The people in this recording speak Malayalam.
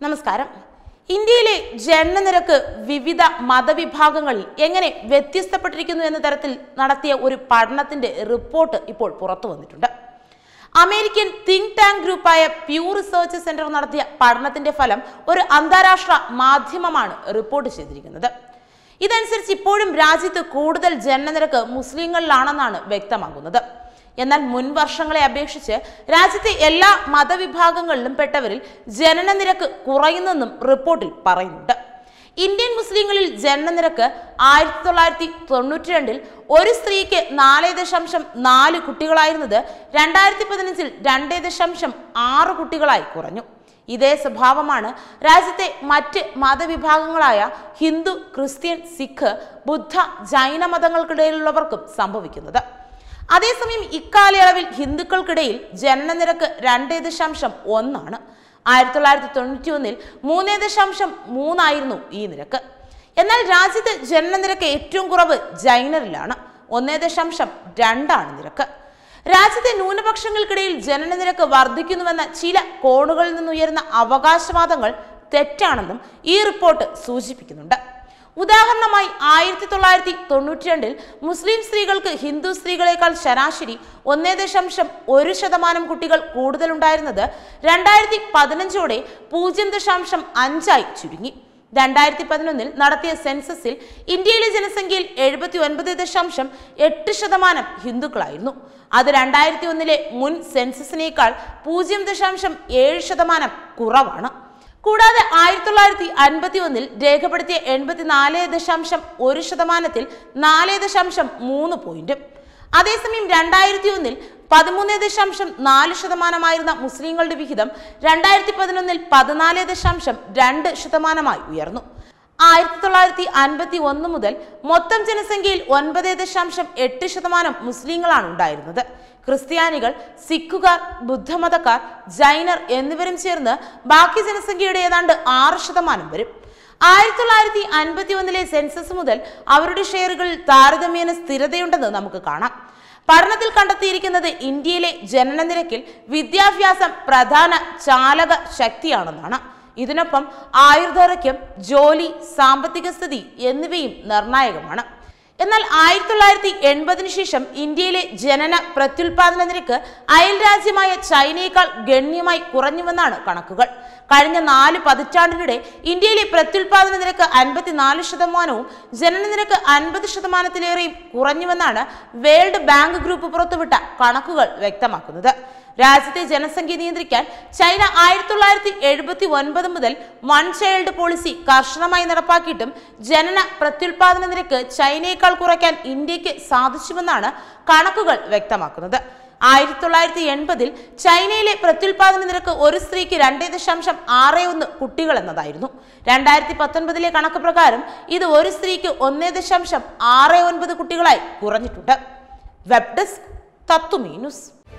നമസ്കാരം ഇന്ത്യയിലെ ജനനനിരക്ക് വിവിധ മതവിഭാഗങ്ങളിൽ എങ്ങനെ വ്യത്യസ്തപ്പെട്ടിരിക്കുന്നു എന്ന തരത്തിൽ നടത്തിയ ഒരു പഠനത്തിന്റെ റിപ്പോർട്ട് ഇപ്പോൾ പുറത്തു വന്നിട്ടുണ്ട് അമേരിക്കൻ തിങ്ക് ടാങ്ക് ഗ്രൂപ്പായ പ്യൂ റിസർച്ച് സെന്റർ നടത്തിയ പഠനത്തിന്റെ ഫലം ഒരു അന്താരാഷ്ട്ര മാധ്യമമാണ് റിപ്പോർട്ട് ചെയ്തിരിക്കുന്നത് ഇതനുസരിച്ച് ഇപ്പോഴും രാജ്യത്ത് കൂടുതൽ ജനനനിരക്ക് മുസ്ലിങ്ങളിലാണെന്നാണ് വ്യക്തമാകുന്നത് എന്നാൽ മുൻ വർഷങ്ങളെ അപേക്ഷിച്ച് രാജ്യത്തെ എല്ലാ മതവിഭാഗങ്ങളിലും പെട്ടവരിൽ ജനനനിരക്ക് കുറയുന്നെന്നും റിപ്പോർട്ടിൽ പറയുന്നുണ്ട് ഇന്ത്യൻ മുസ്ലിങ്ങളിൽ ജനനനിരക്ക് ആയിരത്തി തൊള്ളായിരത്തി തൊണ്ണൂറ്റി രണ്ടിൽ ഒരു സ്ത്രീക്ക് നാല് ദശാംശം നാല് കുട്ടികളായിരുന്നത് രണ്ടായിരത്തി പതിനഞ്ചിൽ രണ്ട് ദശാംശം ആറ് കുട്ടികളായി കുറഞ്ഞു ഇതേ സ്വഭാവമാണ് രാജ്യത്തെ മറ്റ് മതവിഭാഗങ്ങളായ ഹിന്ദു ക്രിസ്ത്യൻ സിഖ് ബുദ്ധ ജൈന മതങ്ങൾക്കിടയിലുള്ളവർക്കും സംഭവിക്കുന്നത് അതേസമയം ഇക്കാലയളവിൽ ഹിന്ദുക്കൾക്കിടയിൽ ജനനനിരക്ക് രണ്ട് ദശാംശം ഒന്നാണ് ആയിരത്തി തൊള്ളായിരത്തി തൊണ്ണൂറ്റി ഒന്നിൽ മൂന്ന് ദശാംശം മൂന്നായിരുന്നു ഈ നിരക്ക് എന്നാൽ രാജ്യത്ത് ജനനനിരക്ക് ഏറ്റവും കുറവ് ജൈനറിലാണ് ഒന്നേ ദശാംശം രണ്ടാണ് നിരക്ക് രാജ്യത്തെ ന്യൂനപക്ഷങ്ങൾക്കിടയിൽ ജനനനിരക്ക് വർദ്ധിക്കുന്നുവെന്ന ചില കോണുകളിൽ നിന്നുയരുന്ന അവകാശവാദങ്ങൾ തെറ്റാണെന്നും ഈ റിപ്പോർട്ട് സൂചിപ്പിക്കുന്നുണ്ട് ഉദാഹരണമായി ആയിരത്തി തൊള്ളായിരത്തി തൊണ്ണൂറ്റി രണ്ടിൽ മുസ്ലിം സ്ത്രീകൾക്ക് ഹിന്ദു സ്ത്രീകളെക്കാൾ ശരാശരി ഒന്നേ ദശാംശം ഒരു ശതമാനം കുട്ടികൾ കൂടുതലുണ്ടായിരുന്നത് രണ്ടായിരത്തി പതിനഞ്ചോടെ പൂജ്യം ദശാംശം അഞ്ചായി ചുരുങ്ങി രണ്ടായിരത്തി പതിനൊന്നിൽ നടത്തിയ സെൻസസിൽ ഇന്ത്യയിലെ ജനസംഖ്യയിൽ എഴുപത്തി ഒൻപത് ദശാംശം എട്ട് ശതമാനം ഹിന്ദുക്കളായിരുന്നു അത് രണ്ടായിരത്തി ഒന്നിലെ മുൻ സെൻസസിനേക്കാൾ പൂജ്യം ദശാംശം ഏഴ് ശതമാനം കുറവാണ് കൂടാതെ ആയിരത്തി തൊള്ളായിരത്തി അൻപത്തി ഒന്നിൽ രേഖപ്പെടുത്തിയ എൺപത്തിനാല് ദശാംശം ഒരു ശതമാനത്തിൽ നാല് ദശാംശം മൂന്ന് പോയിന്റും അതേസമയം രണ്ടായിരത്തി ഒന്നിൽ പതിമൂന്ന് ദശാംശം നാല് ശതമാനമായിരുന്ന മുസ്ലിങ്ങളുടെ വിഹിതം രണ്ടായിരത്തി പതിനൊന്നിൽ പതിനാല് ദശാംശം രണ്ട് ശതമാനമായി ഉയർന്നു ആയിരത്തി തൊള്ളായിരത്തി അൻപത്തി ഒന്ന് മുതൽ മൊത്തം ജനസംഖ്യയിൽ ഒൻപത് ദശാംശം എട്ട് ശതമാനം മുസ്ലിങ്ങളാണ് ഉണ്ടായിരുന്നത് ക്രിസ്ത്യാനികൾ സിഖുകാർ ബുദ്ധമതക്കാർ ജൈനർ എന്നിവരും ചേർന്ന് ബാക്കി ജനസംഖ്യയുടെ ഏതാണ്ട് ആറ് ശതമാനം വരും ആയിരത്തി തൊള്ളായിരത്തി അൻപത്തി ഒന്നിലെ സെൻസസ് മുതൽ അവരുടെ ഷെയറുകളിൽ താരതമ്യേന സ്ഥിരതയുണ്ടെന്ന് നമുക്ക് കാണാം പഠനത്തിൽ കണ്ടെത്തിയിരിക്കുന്നത് ഇന്ത്യയിലെ ജനനനിരക്കിൽ വിദ്യാഭ്യാസം പ്രധാന ചാലക ശക്തിയാണെന്നാണ് ഇതിനൊപ്പം ആയുർദൈർഘ്യം ജോലി സാമ്പത്തിക സ്ഥിതി എന്നിവയും നിർണായകമാണ് എന്നാൽ ആയിരത്തി തൊള്ളായിരത്തി എൺപതിനു ശേഷം ഇന്ത്യയിലെ ജനന പ്രത്യുൽപാദന നിരക്ക് അയൽ രാജ്യമായ ചൈനയേക്കാൾ ഗണ്യമായി കുറഞ്ഞുവെന്നാണ് കണക്കുകൾ കഴിഞ്ഞ നാല് പതിറ്റാണ്ടിനിടെ ഇന്ത്യയിലെ പ്രത്യുൽപാദന നിരക്ക് അൻപത്തിനാല് ശതമാനവും ജനന നിരക്ക് അൻപത് ശതമാനത്തിലേറെയും കുറഞ്ഞുവെന്നാണ് വേൾഡ് ബാങ്ക് ഗ്രൂപ്പ് പുറത്തുവിട്ട കണക്കുകൾ വ്യക്തമാക്കുന്നത് രാജ്യത്തെ ജനസംഖ്യ നിയന്ത്രിക്കാൻ ചൈന ആയിരത്തി തൊള്ളായിരത്തി എഴുപത്തി ഒൻപത് മുതൽ വൺ ചൈൽഡ് പോളിസി കർശനമായി നടപ്പാക്കിയിട്ടും ജനന പ്രത്യുൽപാദന നിരക്ക് ചൈനയേക്കാൾ കുറയ്ക്കാൻ ഇന്ത്യക്ക് സാധിച്ചുവെന്നാണ് കണക്കുകൾ വ്യക്തമാക്കുന്നത് ആയിരത്തി തൊള്ളായിരത്തി എൺപതിൽ ചൈനയിലെ പ്രത്യുൽപാദന നിരക്ക് ഒരു സ്ത്രീക്ക് രണ്ടേ ദശാംശം ആറ് ഒന്ന് കുട്ടികൾ എന്നതായിരുന്നു രണ്ടായിരത്തി പത്തൊൻപതിലെ കണക്ക് പ്രകാരം ഇത് ഒരു സ്ത്രീക്ക് ഒന്നേ ദശാംശം ആറ് ഒൻപത് കുട്ടികളായി കുറഞ്ഞിട്ടുണ്ട് വെബ് ഡെസ്ക് തത്വമീ ന്യൂസ്